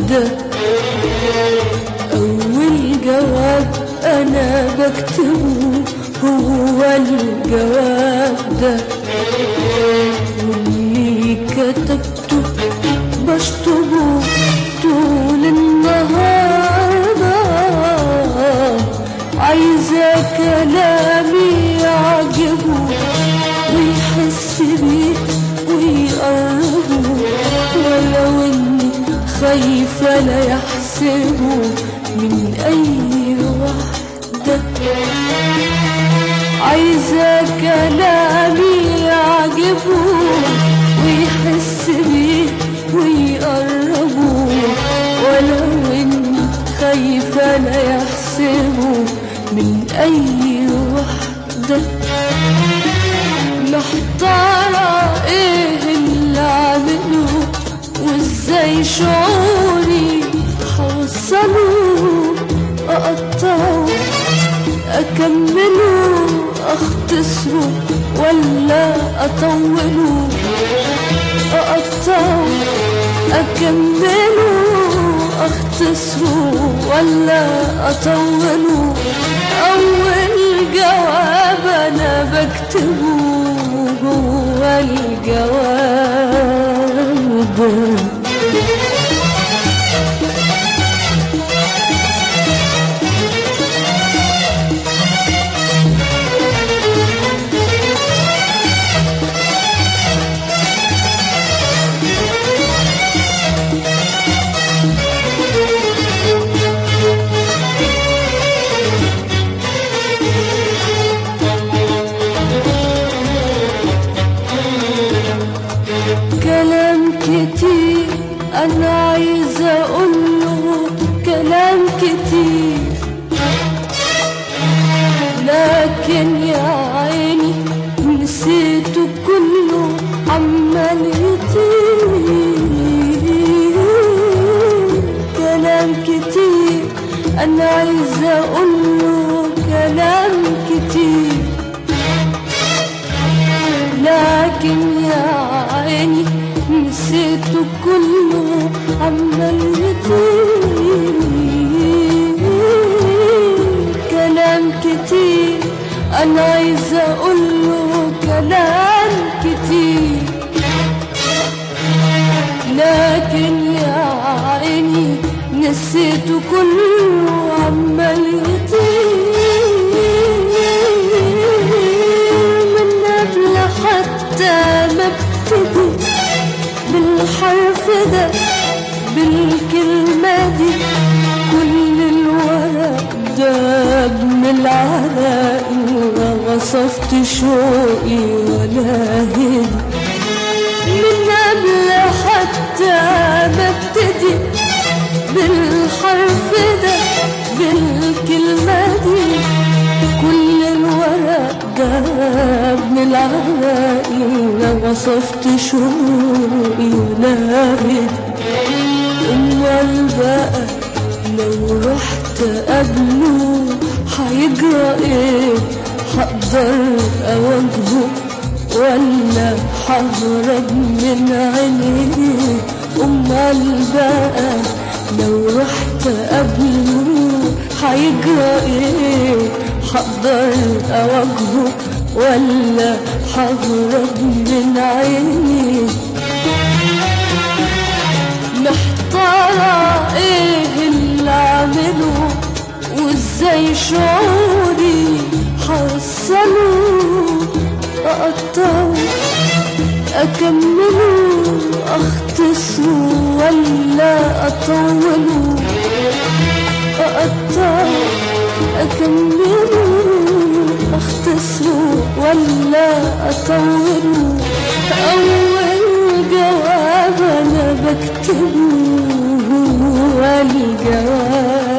ده أول جواب أنا بكتبه هو الجواب ده واللي كتبته بشطبه طول النهار ده عايزة كلامي يعجبه ويحس بيه ويقربه ولو اني خايفة لا يحسبه من أي واحدة عايزة كلامي يعجبه ويحس بيه ويقربه ولو اني خايفة لا يحسبه من أي واحدة محتارة ايه اللي اعمله وازاي شعوري حوصله اقطعه اكمله اختصره ولا اطوله اقطعه اكمله اختصره ولا اطوله اول جواب انا بكتبه هو الجواب كلام كتير انا عايزه اقوله كلام كتير لكن يا عيني نسيته كله عمال يطير كلام كتير انا عايزه اقوله كلام كتير لكن يا عيني نسيته كله عمال يطير كلام كتير انا عايزه اقوله كلام كتير لكن يا عيني نسيته كله عمال يطير من قبل حتى ما ابتدي بالحرف ده بالكلمة دي كل الورق داب من العرق ما وصفت شوقي ولا هدي من قبل حتى ما ابتدي بالحرف ده بالكلمة دي كل الورق داب من العرق لا وصفت شوقي ولا هدي امال بقى لو رحت قبله هيجرى ايه هقدر اواجهه ولا ههرب من عينيه امال بقى لو رحت قبله هيجرى ايه هقدر اواجهه ولا ههرب من عينيه محتارة ايه اللي اعمله وازاي شعوري حوصله اقطعه اكمله اختصره ولا اطوله اقطعه اكمله اختصره ولا اطوله اول جواب انا بكتبه هو الجواب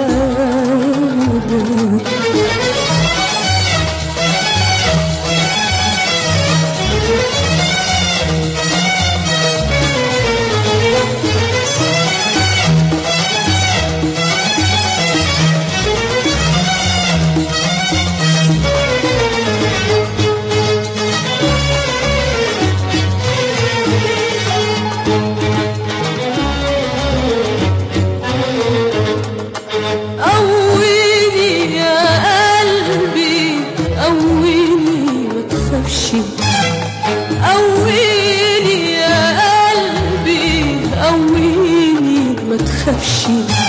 ما تخافش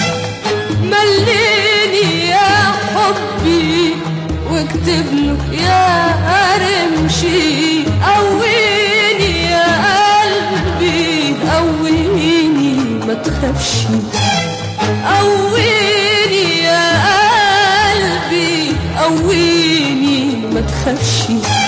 مليني يا حبي واكتب له يا رمشي قويني يا قلبي قويني ما تخافش قويني يا قلبي قويني ما تخافش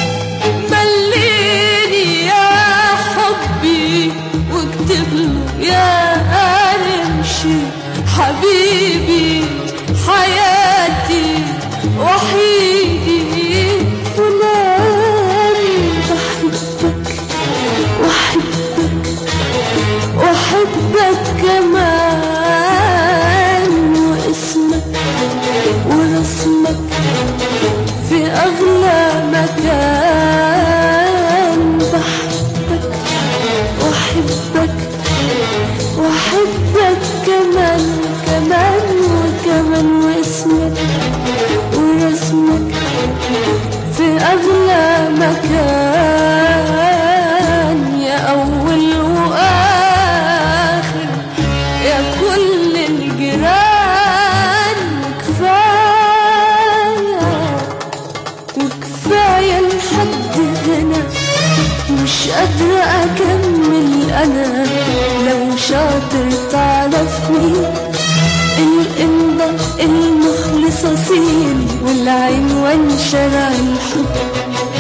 مليني يا حبي واكتب له يا رمشي حبيبي حياتي وحيدي فلان بحبك وحبك وحبك كمان واسمك ورسمك في أغلى مكان بحبك وأحبك وأحبك كمان كمان وكمان واسمك ورسمك في أغلى مكان يا أول وآخر يا كل الجيران كفاية وكفاية لحد هنا مش قادرة أكمل أنا لو شاطر تعرفني الإمضة المخلصة سين والعنوان شرع الحب